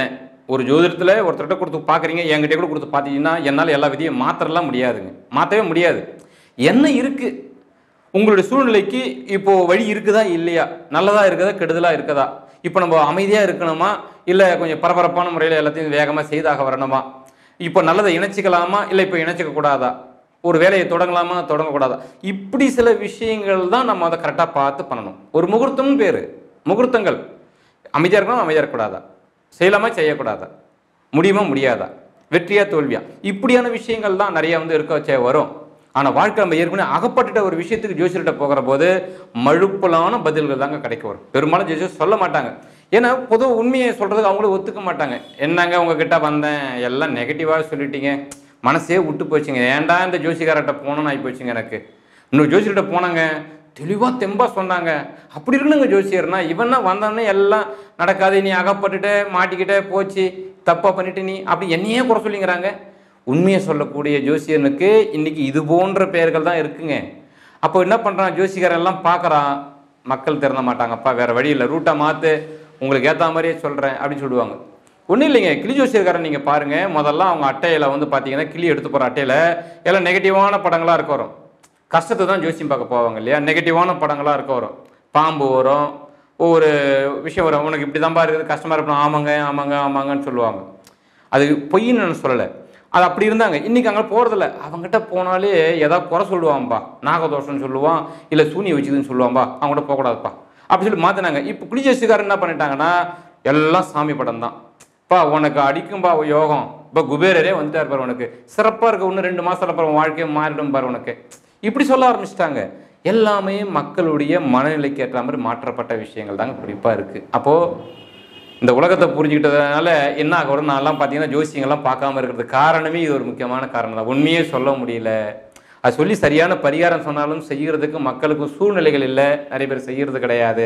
ஒரு ஜோதிடத்தில் ஒருத்தர்கிட்ட கொடுத்து பார்க்குறீங்க என்கிட்ட கூட கொடுத்து பார்த்தீங்கன்னா என்னால் எல்லா விதியும் மாற்றலாம் முடியாதுங்க மாற்றவே முடியாது என்ன இருக்குது உங்களுடைய சூழ்நிலைக்கு இப்போ வழி இருக்குதா இல்லையா நல்லதா இருக்குதா கெடுதலா இருக்குதா இப்போ நம்ம அமைதியாக இருக்கணுமா இல்லை கொஞ்சம் பரபரப்பான முறையில் எல்லாத்தையும் வேகமாக செய்தாக வரணுமா இப்போ நல்லதை இணைச்சிக்கலாமா இல்லை இப்போ இணைச்சிக்க கூடாதா ஒரு வேலையை தொடங்கலாமா தொடங்கக்கூடாதா இப்படி சில விஷயங்கள் தான் நம்ம அதை கரெக்டாக பார்த்து பண்ணணும் ஒரு முகூர்த்தம்னு பேர் முகூர்த்தங்கள் அமைதியாக இருக்கணும் அமைதியாக இருக்கக்கூடாதா செய்யலாமா செய்யக்கூடாதா முடியுமா முடியாதா வெற்றியா தோல்வியா இப்படியான விஷயங்கள் தான் நிறைய வந்து இருக்க வச்ச வரும் ஆனால் வாழ்க்கை நம்ம ஏற்கனவே அகப்பட்டுட்ட ஒரு விஷயத்துக்கு ஜோசியர்கிட்ட போகிற போது மழுப்பலான பதில்கள் தாங்க கிடைக்க வரும் பெரும்பாலும் ஜோசியர் சொல்ல மாட்டாங்க ஏன்னா பொது உண்மையை சொல்றதுக்கு அவங்களும் ஒத்துக்க மாட்டாங்க என்னங்க உங்ககிட்ட வந்தேன் எல்லாம் நெகட்டிவாக சொல்லிட்டீங்க மனசே விட்டு போச்சுங்க ஏன்டா இந்த ஜோசிகார்கிட்ட போகணும்னு ஆகி போச்சுங்க எனக்கு இன்னொரு ஜோசியர்கிட்ட போனாங்க தெளிவாக தெம்பா சொன்னாங்க அப்படி இருக்கணுங்க ஜோசியர்னா இவன்னா வந்தானே எல்லாம் நடக்காது நீ அகப்பட்டுட்ட மாட்டிக்கிட்ட போச்சு தப்பா பண்ணிட்டு நீ அப்படி என்னையே குறை சொல்லிங்கிறாங்க உண்மையை சொல்லக்கூடிய ஜோசியனுக்கு இன்னைக்கு இது போன்ற பெயர்கள் தான் இருக்குங்க அப்போ என்ன பண்ணுறான் ஜோசிகாரன் எல்லாம் பார்க்குறான் மக்கள் திறந்த மாட்டாங்கப்பா வேற வழி இல்லை ரூட்டை மாற்று உங்களுக்கு ஏற்ற மாதிரியே சொல்கிறேன் அப்படின்னு சொல்லுவாங்க ஒன்றும் இல்லைங்க கிளி ஜோசியக்காரன் நீங்கள் பாருங்கள் முதல்ல அவங்க அட்டையில் வந்து பார்த்தீங்கன்னா கிளி எடுத்து போகிற அட்டையில் எல்லாம் நெகட்டிவான படங்களாக இருக்க வரும் கஷ்டத்தை தான் ஜோசியம் பார்க்க போவாங்க இல்லையா நெகட்டிவான படங்களாக இருக்க வரும் பாம்பு வரும் ஒவ்வொரு விஷயம் வரும் உனக்கு இப்படி தான்ப்பா இருக்குது கஷ்டமாக இருக்கணும் ஆமாங்க ஆமாங்க ஆமாங்கன்னு சொல்லுவாங்க அது பொய்ன்னு நான் சொல்லலை அது அப்படி இருந்தாங்க இன்னைக்கு அங்கே போகிறதில்ல அவங்ககிட்ட போனாலே ஏதாவது குறை சொல்லுவான்பா நாகதோஷம்னு சொல்லுவான் இல்லை சூனியை வச்சுதுன்னு சொல்லுவான்பா அவங்ககிட்ட போகக்கூடாதுப்பா அப்படி சொல்லி மாற்றினாங்க இப்போ குளிஜேசுக்காரர் என்ன பண்ணிட்டாங்கன்னா எல்லாம் சாமி படம் தான் பா உனக்கு அடிக்கும்பா யோகம் இப்போ குபேரரே வந்துட்டார் பாரு உனக்கு சிறப்பாக இருக்க இன்னும் ரெண்டு மாதத்தில் பாரு உன் வாழ்க்கையை மாறிடும் பாரு உனக்கு இப்படி சொல்ல ஆரம்பிச்சிட்டாங்க எல்லாமே மக்களுடைய மனநிலைக்கு ஏற்ற மாதிரி மாற்றப்பட்ட விஷயங்கள் தாங்க குறிப்பாக இருக்குது அப்போது இந்த உலகத்தை புரிஞ்சுக்கிட்டதுனால என்ன ஆக வரும் நான்லாம் பார்த்தீங்கன்னா ஜோசியங்கள்லாம் பார்க்காம இருக்கிறது காரணமே இது ஒரு முக்கியமான காரணம் தான் உண்மையே சொல்ல முடியல அது சொல்லி சரியான பரிகாரம் சொன்னாலும் செய்யறதுக்கு மக்களுக்கும் சூழ்நிலைகள் இல்லை நிறைய பேர் செய்யறது கிடையாது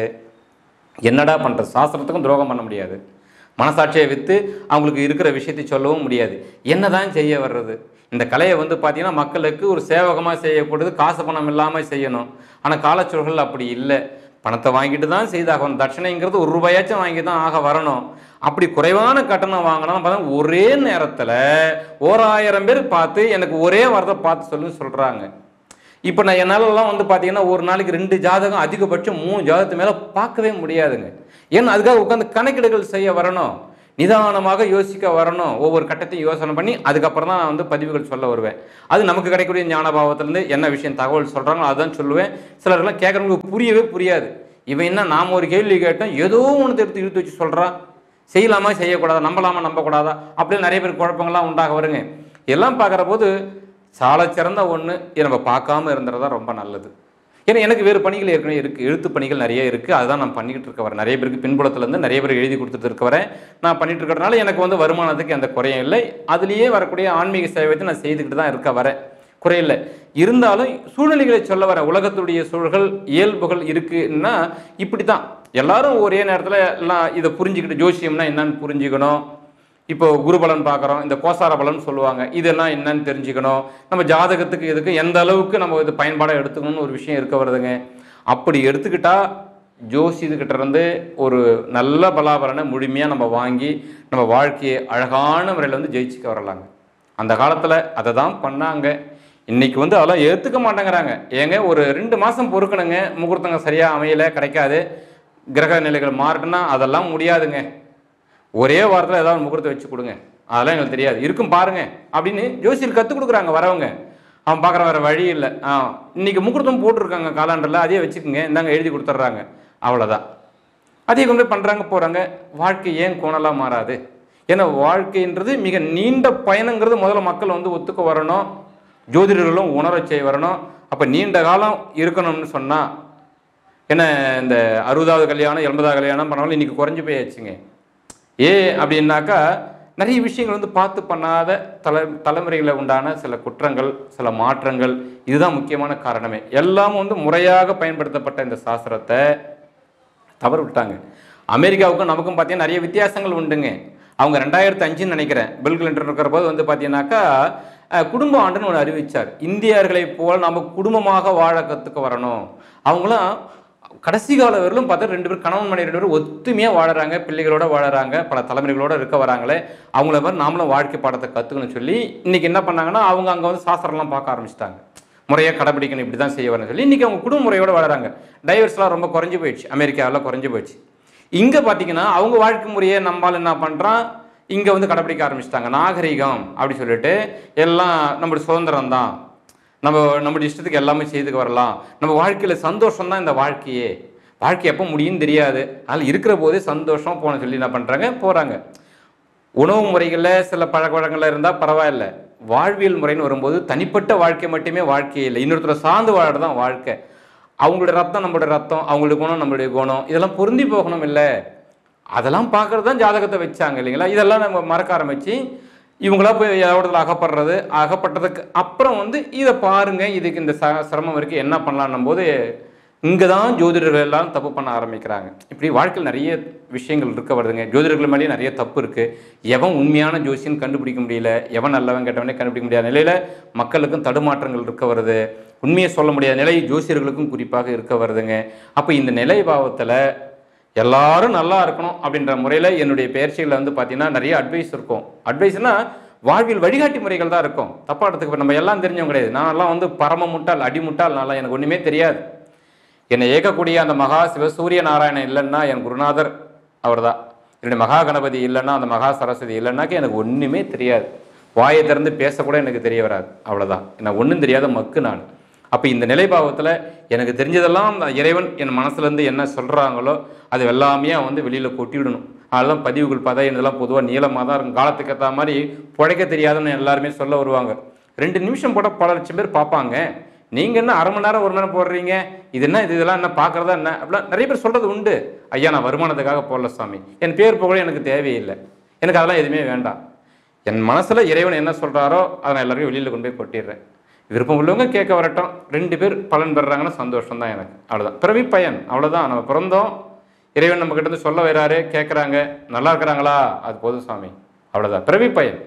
என்னடா பண்ணுறது சாஸ்திரத்துக்கும் துரோகம் பண்ண முடியாது மனசாட்சியை விற்று அவங்களுக்கு இருக்கிற விஷயத்தை சொல்லவும் முடியாது என்னதான் செய்ய வர்றது இந்த கலையை வந்து பார்த்தீங்கன்னா மக்களுக்கு ஒரு சேவகமாக செய்யக்கூடாது காசு பணம் இல்லாமல் செய்யணும் ஆனால் காலச்சூழல் அப்படி இல்லை பணத்தை வாங்கிட்டு தான் செய்தாகணும் தட்சணைங்கிறது ஒரு ரூபாயாச்சும் வாங்கி தான் ஆக வரணும் அப்படி குறைவான கட்டணம் வாங்கினா பார்த்தா ஒரே நேரத்தில் ஓராயிரம் பேர் பார்த்து எனக்கு ஒரே வாரத்தை பார்த்து சொல்லுன்னு சொல்கிறாங்க இப்போ நான் என்னாலலாம் வந்து பார்த்தீங்கன்னா ஒரு நாளைக்கு ரெண்டு ஜாதகம் அதிகபட்சம் மூணு ஜாதகத்து மேலே பார்க்கவே முடியாதுங்க ஏன்னா அதுக்காக உட்காந்து கணக்கீடுகள் செய்ய வரணும் நிதானமாக யோசிக்க வரணும் ஒவ்வொரு கட்டத்தையும் யோசனை பண்ணி அதுக்கப்புறம் தான் நான் வந்து பதிவுகள் சொல்ல வருவேன் அது நமக்கு கிடைக்கக்கூடிய ஞானபாவத்திலேருந்து என்ன விஷயம் தகவல் சொல்கிறாங்களோ அதுதான் சொல்லுவேன் சிலர்லாம் கேட்குறவங்களுக்கு புரியவே புரியாது இவன் என்ன நாம் ஒரு கேள்வி கேட்டோம் ஏதோ ஒன்று எடுத்து இழுத்து வச்சு சொல்கிறான் செய்யலாமா செய்யக்கூடாதா நம்பலாமா நம்பக்கூடாதா அப்படின்னு நிறைய பேர் குழப்பங்கள்லாம் உண்டாக வருங்க எல்லாம் பார்க்குற போது சால சிறந்த ஒன்று இதை நம்ம பார்க்காம இருந்துறதா ரொம்ப நல்லது ஏன்னா எனக்கு வேறு பணிகள் ஏற்கனவே இருக்குது எழுத்து பணிகள் நிறைய இருக்குது அதுதான் நான் பண்ணிக்கிட்டு இருக்க வரேன் நிறைய பேருக்கு பின்புலத்துலேருந்து நிறைய பேர் எழுதி கொடுத்துட்டு இருக்க வரேன் நான் பண்ணிட்டு இருக்கிறதுனால எனக்கு வந்து வருமானத்துக்கு எந்த குறையும் இல்லை அதுலேயே வரக்கூடிய ஆன்மீக சேவையத்தை நான் செய்துக்கிட்டு தான் இருக்க வரேன் குறையில்லை இருந்தாலும் சூழ்நிலைகளை சொல்ல வர உலகத்துடைய சூழல்கள் இயல்புகள் இருக்குன்னா இப்படி தான் எல்லாரும் ஒரே நேரத்தில் எல்லாம் இதை புரிஞ்சுக்கிட்டு ஜோசியம்னா என்னன்னு புரிஞ்சுக்கணும் இப்போ குருபலன் பார்க்குறோம் இந்த கோசார பலன் சொல்லுவாங்க இதெல்லாம் என்னன்னு தெரிஞ்சுக்கணும் நம்ம ஜாதகத்துக்கு இதுக்கு எந்த அளவுக்கு நம்ம இது பயன்பாடாக எடுத்துக்கணும்னு ஒரு விஷயம் இருக்க வருதுங்க அப்படி எடுத்துக்கிட்டா ஜோசியத்துக்கிட்ட இருந்து ஒரு நல்ல பலாபலனை முழுமையாக நம்ம வாங்கி நம்ம வாழ்க்கையை அழகான முறையில் வந்து ஜெயிச்சுக்க வரலாங்க அந்த காலத்தில் அதை தான் பண்ணாங்க இன்னைக்கு வந்து அதெல்லாம் ஏற்றுக்க மாட்டேங்கிறாங்க ஏங்க ஒரு ரெண்டு மாதம் பொறுக்கணுங்க முகூர்த்தங்க சரியாக அமையல கிடைக்காது கிரக நிலைகள் மாறட்டுன்னா அதெல்லாம் முடியாதுங்க ஒரே வாரத்தில் ஏதாவது முகூர்த்தம் வச்சு கொடுங்க அதெல்லாம் எங்களுக்கு தெரியாது இருக்கும் பாருங்க அப்படின்னு ஜோசியர் கற்றுக் கொடுக்குறாங்க வரவங்க அவன் பார்க்குற வேற வழி இல்லை ஆ இன்னைக்கு முகூர்த்தம் போட்டிருக்காங்க காலாண்டரில் அதே வச்சுக்கோங்க இந்தாங்க எழுதி கொடுத்துட்றாங்க அவ்வளோதான் அதே கொண்டு போய் பண்ணுறாங்க போகிறாங்க வாழ்க்கை ஏன் கோணலாக மாறாது ஏன்னா வாழ்க்கைன்றது மிக நீண்ட பயணங்கிறது முதல்ல மக்கள் வந்து ஒத்துக்க வரணும் ஜோதிடர்களும் உணரச் செய்ய வரணும் அப்போ நீண்ட காலம் இருக்கணும்னு சொன்னால் என்ன இந்த அறுபதாவது கல்யாணம் எண்பதாவது கல்யாணம் பண்ணாலும் இன்னைக்கு குறைஞ்சு போயாச்சுங்க ஏ அப்படின்னாக்கா நிறைய விஷயங்கள் வந்து பார்த்து பண்ணாத தலை தலைமுறைகளில் உண்டான சில குற்றங்கள் சில மாற்றங்கள் இதுதான் முக்கியமான காரணமே எல்லாமும் வந்து முறையாக பயன்படுத்தப்பட்ட இந்த சாஸ்திரத்தை தவறு விட்டாங்க அமெரிக்காவுக்கும் நமக்கும் பார்த்தீங்கன்னா நிறைய வித்தியாசங்கள் உண்டுங்க அவங்க ரெண்டாயிரத்தி அஞ்சுன்னு நினைக்கிறேன் பில் கிளின்டன் இருக்கிற போது வந்து பார்த்தீங்கன்னாக்கா அஹ், குடும்ப ஆண்டுன்னு ஒன்று அறிவிச்சார் இந்தியர்களைப் போல் நம்ம குடும்பமாக வாழ கற்றுக்க வரணும் அவங்களாம் கடைசி கால வரலும் பார்த்தா ரெண்டு பேரும் கணவன் மனைவி ரெண்டு பேரும் ஒத்துமையாக வாழறாங்க பிள்ளைகளோட வாழறாங்க பல தலைமுறைகளோட இருக்க வராங்களே அவங்கள மாதிரி நாமளும் வாழ்க்கை பாடத்தை கற்றுக்கணும்னு சொல்லி இன்னைக்கு என்ன பண்ணாங்கன்னா அவங்க அங்கே வந்து சாஸ்திரம்லாம் பார்க்க ஆரம்பிச்சிட்டாங்க முறையாக கடைபிடிக்கணும் இப்படி தான் செய்ய வரணும்னு சொல்லி இன்னைக்கு அவங்க குடும்ப முறையோட வாழறாங்க டைவர்ஸ்லாம் ரொம்ப குறைஞ்சு போயிடுச்சு அமெரிக்காவில் குறைஞ்சு போயிடுச்சு இங்கே பார்த்தீங்கன்னா அவங்க வாழ்க்கை முறையை நம்மால் என்ன பண்ணுறான் இங்கே வந்து கடைபிடிக்க ஆரம்பிச்சிட்டாங்க நாகரிகம் அப்படி சொல்லிட்டு எல்லாம் நம்மளுடைய சுதந்திரம் தான் நம்ம நம்மளுடைய இஷ்டத்துக்கு எல்லாமே செய்துக்கு வரலாம் நம்ம வாழ்க்கையில் சந்தோஷம் தான் இந்த வாழ்க்கையே வாழ்க்கை எப்போ முடியும்னு தெரியாது அதனால் இருக்கிற போதே சந்தோஷம் போன சொல்லி என்ன பண்ணுறாங்க போகிறாங்க உணவு முறைகளில் சில பழக்க வழக்கங்கள் இருந்தால் பரவாயில்ல வாழ்வியல் முறைன்னு வரும்போது தனிப்பட்ட வாழ்க்கை மட்டுமே வாழ்க்கையே இல்லை இன்னொருத்தரை சார்ந்து வாழறது தான் வாழ்க்கை அவங்களுடைய ரத்தம் நம்மளுடைய ரத்தம் அவங்களுடைய குணம் நம்மளுடைய குணம் இதெல்லாம் பொருந்தி போகணும் இல்லை அதெல்லாம் பார்க்கறது தான் ஜாதகத்தை வச்சாங்க இல்லைங்களா இதெல்லாம் நம்ம மறக்க ஆரம்பிச்சு இவங்களா போய் எவ்வளோத்துல அகப்படுறது அகப்பட்டதுக்கு அப்புறம் வந்து இதை பாருங்க இதுக்கு இந்த ச சிரமம் இருக்குது என்ன பண்ணலான்னும் போது இங்கே தான் ஜோதிடர்கள் எல்லாம் தப்பு பண்ண ஆரம்பிக்கிறாங்க இப்படி வாழ்க்கையில் நிறைய விஷயங்கள் இருக்க வருதுங்க ஜோதிடர்கள் மேலேயே நிறைய தப்பு இருக்குது எவன் உண்மையான ஜோசியன்னு கண்டுபிடிக்க முடியல எவன் நல்லவன் கெட்டவனே கண்டுபிடிக்க முடியாத நிலையில் மக்களுக்கும் தடுமாற்றங்கள் இருக்க வருது உண்மையை சொல்ல முடியாத நிலை ஜோசியர்களுக்கும் குறிப்பாக இருக்க வருதுங்க அப்போ இந்த நிலை பாவத்தில் எல்லாரும் நல்லா இருக்கணும் அப்படின்ற முறையில் என்னுடைய பயிற்சிகளில் வந்து பார்த்தீங்கன்னா நிறைய அட்வைஸ் இருக்கும் அட்வைஸ்னா வாழ்வியல் வழிகாட்டி முறைகள் தான் இருக்கும் தப்பா இடத்துக்கு நம்ம எல்லாம் தெரிஞ்சவங்க கிடையாது நான் எல்லாம் வந்து பரம முட்டாள் அடி முட்டாள் நல்லா எனக்கு ஒன்றுமே தெரியாது என்னை இயக்கக்கூடிய அந்த மகா சிவசூரிய நாராயணன் இல்லைன்னா என் குருநாதர் அவர்தான் என்னுடைய மகா கணபதி இல்லைன்னா அந்த மகா சரஸ்வதி இல்லைன்னாக்க எனக்கு ஒன்றுமே தெரியாது வாயை திறந்து பேசக்கூட எனக்கு தெரிய வராது அவ்வளோதான் நான் ஒன்றும் தெரியாத மக்கு நான் அப்போ இந்த நிலைபாவத்தில் எனக்கு தெரிஞ்சதெல்லாம் அந்த இறைவன் என் மனசுலேருந்து என்ன சொல்கிறாங்களோ அது எல்லாமே வந்து வெளியில் கொட்டிவிடணும் அதெல்லாம் பதிவுகள் பார்த்தா இதெல்லாம் பொதுவாக நீளமாக தான் இருக்கும் காலத்துக்கு ஏற்ற மாதிரி பிழைக்க தெரியாதுன்னு எல்லாருமே சொல்ல வருவாங்க ரெண்டு நிமிஷம் போட பல லட்சம் பேர் பார்ப்பாங்க நீங்கள் என்ன அரை மணி நேரம் ஒரு மணி நேரம் போடுறீங்க இது என்ன இது இதெல்லாம் என்ன பார்க்குறதா என்ன அப்படிலாம் நிறைய பேர் சொல்கிறது உண்டு ஐயா நான் வருமானத்துக்காக போடல சாமி என் பேர் புகழ எனக்கு தேவையில்லை எனக்கு அதெல்லாம் எதுவுமே வேண்டாம் என் மனசில் இறைவன் என்ன சொல்கிறாரோ அதை நான் எல்லாரையும் வெளியில் கொண்டு போய் கொட்டிடுறேன் விருப்பம் உள்ளவங்க கேட்க வரட்டும் ரெண்டு பேர் பலன் பெறுறாங்கன்னா சந்தோஷம் தான் எனக்கு அவ்வளோதான் பிறவி பயன் அவ்வளோதான் நம்ம பிறந்தோம் இறைவன் நம்ம கிட்ட இருந்து சொல்ல வராரு கேட்குறாங்க நல்லா இருக்கிறாங்களா அது போதும் சாமி அவ்வளோதான் பிறவி பயன்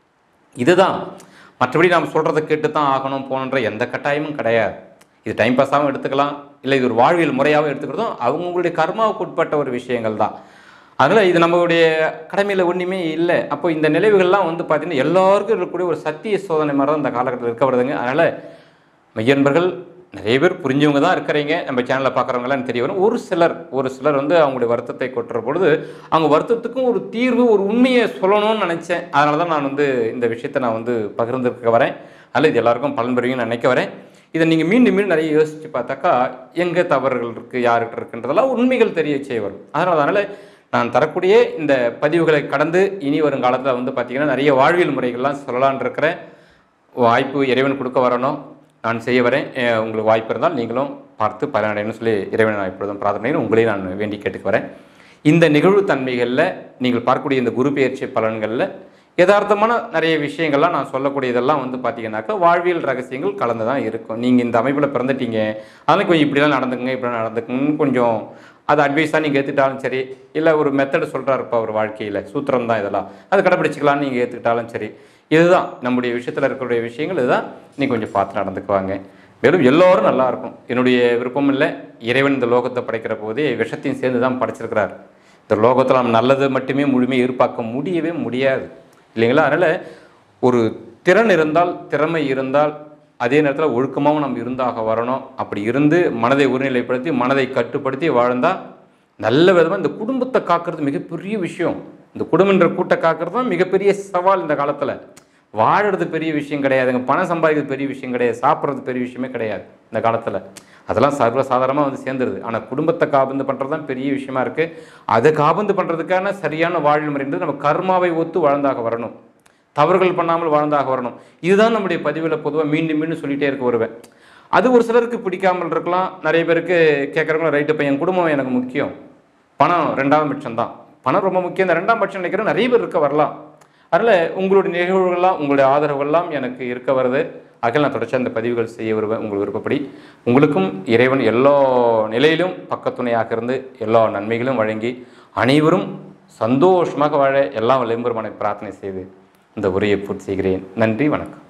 இதுதான் மற்றபடி நாம் சொல்கிறத கேட்டு தான் ஆகணும் போகணுன்ற எந்த கட்டாயமும் கிடையாது இது டைம் பாஸாகவும் எடுத்துக்கலாம் இல்லை இது ஒரு வாழ்வியல் முறையாகவும் எடுத்துக்கிறதும் அவங்களுடைய கர்மாவுக்கு உட்பட்ட ஒரு விஷயங்கள் தான் அதனால் இது நம்மளுடைய கடமையில் ஒன்றுமே இல்லை அப்போ இந்த நினைவுகள்லாம் வந்து பார்த்திங்கன்னா எல்லாருக்கும் இருக்கக்கூடிய ஒரு சத்திய சோதனை மாதிரி தான் இந்த காலகட்டத்தில் இருக்க வருதுங்க அதனால் மெய்யன்பர்கள் நிறைய பேர் புரிஞ்சவங்க தான் இருக்கிறீங்க நம்ம சேனலில் பார்க்குறவங்களாம் தெரிய வரும் ஒரு சிலர் ஒரு சிலர் வந்து அவங்களுடைய வருத்தத்தை கொட்டுற பொழுது அவங்க வருத்தத்துக்கும் ஒரு தீர்வு ஒரு உண்மையை சொல்லணும்னு நினச்சேன் அதனால தான் நான் வந்து இந்த விஷயத்தை நான் வந்து பகிர்ந்துருக்க வரேன் அதனால் இது எல்லாருக்கும் பலன் பெறுவீங்கன்னு நினைக்க வரேன் இதை நீங்கள் மீண்டும் மீண்டும் நிறைய யோசித்து பார்த்தாக்கா எங்கே தவறுகள் இருக்குது யார்கிட்ட இருக்குன்றதெல்லாம் உண்மைகள் தெரிய செய்ய வரும் அதனால் அதனால் நான் தரக்கூடிய இந்த பதிவுகளை கடந்து இனி வரும் காலத்தில் வந்து பார்த்திங்கன்னா நிறைய வாழ்வியல் முறைகள்லாம் சொல்லலான் இருக்கிறேன் வாய்ப்பு இறைவன் கொடுக்க வரணும் நான் செய்ய வரேன் அஹ் உங்களுக்கு வாய்ப்பு இருந்தால் நீங்களும் பார்த்து பலனடையணும்னு சொல்லி இறைவனை நான் இப்பொழுதும் பிரார்த்தனை உங்களையும் நான் வேண்டி கேட்டுக்க வரேன் இந்த நிகழ்வு தன்மைகளில் நீங்கள் பார்க்கக்கூடிய இந்த குரு பெயர்ச்சி பலன்களில் யதார்த்தமான நிறைய விஷயங்கள்லாம் நான் சொல்லக்கூடியதெல்லாம் வந்து பார்த்தீங்கன்னாக்கா வாழ்வியல் ரகசியங்கள் கலந்து தான் இருக்கும் நீங்கள் இந்த அமைப்பில் பிறந்துட்டீங்க அதனால் கொஞ்சம் இப்படிலாம் நடந்துக்குங்க இப்படிலாம் நடந்துக்குங்கன்னு கொஞ்சம் அது அட்வைஸாக நீங்கள் ஏற்றுக்கிட்டாலும் சரி இல்லை ஒரு மெத்தடு சொல்கிறாருப்பா ஒரு வாழ்க்கையில் சூத்திரம் தான் இதெல்லாம் அது கடைப்பிடிச்சிக்கலாம்னு நீங்கள் ஏற்றுக்கிட்டாலும் சரி இதுதான் நம்முடைய விஷயத்தில் இருக்கக்கூடிய விஷயங்கள் இதுதான் நீ கொஞ்சம் பார்த்து நடந்துக்குவாங்க மேலும் எல்லோரும் நல்லா இருக்கும் என்னுடைய விருப்பம் இல்லை இறைவன் இந்த லோகத்தை படைக்கிற போதே விஷத்தையும் சேர்ந்து தான் படைச்சிருக்கிறார் இந்த லோகத்தில் நம்ம நல்லது மட்டுமே முழுமையாக எதிர்பார்க்க முடியவே முடியாது இல்லைங்களா அதனால் ஒரு திறன் இருந்தால் திறமை இருந்தால் அதே நேரத்தில் ஒழுக்கமாகவும் நம்ம இருந்தாக வரணும் அப்படி இருந்து மனதை ஒருநிலைப்படுத்தி மனதை கட்டுப்படுத்தி வாழ்ந்தால் நல்ல விதமாக இந்த குடும்பத்தை காக்கிறது மிகப்பெரிய விஷயம் இந்த குடும்பன்ற கூட்டை காக்கிறது தான் மிகப்பெரிய சவால் இந்த காலத்தில் வாழறது பெரிய விஷயம் கிடையாதுங்க பணம் சம்பாதிக்கிறது பெரிய விஷயம் கிடையாது சாப்பிட்றது பெரிய விஷயமே கிடையாது இந்த காலத்தில் அதெல்லாம் சர்வசாதாரணமாக வந்து சேர்ந்துருது ஆனால் குடும்பத்தை காபந்து பண்ணுறது தான் பெரிய விஷயமா இருக்குது அதை காபந்து பண்ணுறதுக்கான சரியான வாழ்வு முறைன்றது நம்ம கர்மாவை ஒத்து வாழ்ந்தாக வரணும் தவறுகள் பண்ணாமல் வாழ்ந்தாக வரணும் இதுதான் நம்முடைய பதிவில் பொதுவாக மீண்டும் மீண்டும் சொல்லிகிட்டே இருக்க வருவேன் அது ஒரு சிலருக்கு பிடிக்காமல் இருக்கலாம் நிறைய பேருக்கு கேட்குறவங்களும் ரைட்டு பையன் குடும்பம் எனக்கு முக்கியம் பணம் ரெண்டாவது பட்சம் தான் பணம் ரொம்ப முக்கியம் இந்த ரெண்டாம் பட்சம் நினைக்கிற நிறைய பேர் இருக்க வரலாம் அதனால் உங்களுடைய நிகழ்வுகள்லாம் உங்களுடைய ஆதரவுகள்லாம் எனக்கு இருக்க வருது அகில் நான் தொடர்ச்சி அந்த பதிவுகள் செய்ய வருவேன் உங்கள் விருப்பப்படி உங்களுக்கும் இறைவன் எல்லா நிலையிலும் பக்கத்துணையாக இருந்து எல்லா நன்மைகளும் வழங்கி அனைவரும் சந்தோஷமாக வாழ எல்லாம் விளம்பரமான பிரார்த்தனை செய்து இந்த உரையை பூர்த்தி செய்கிறேன் நன்றி வணக்கம்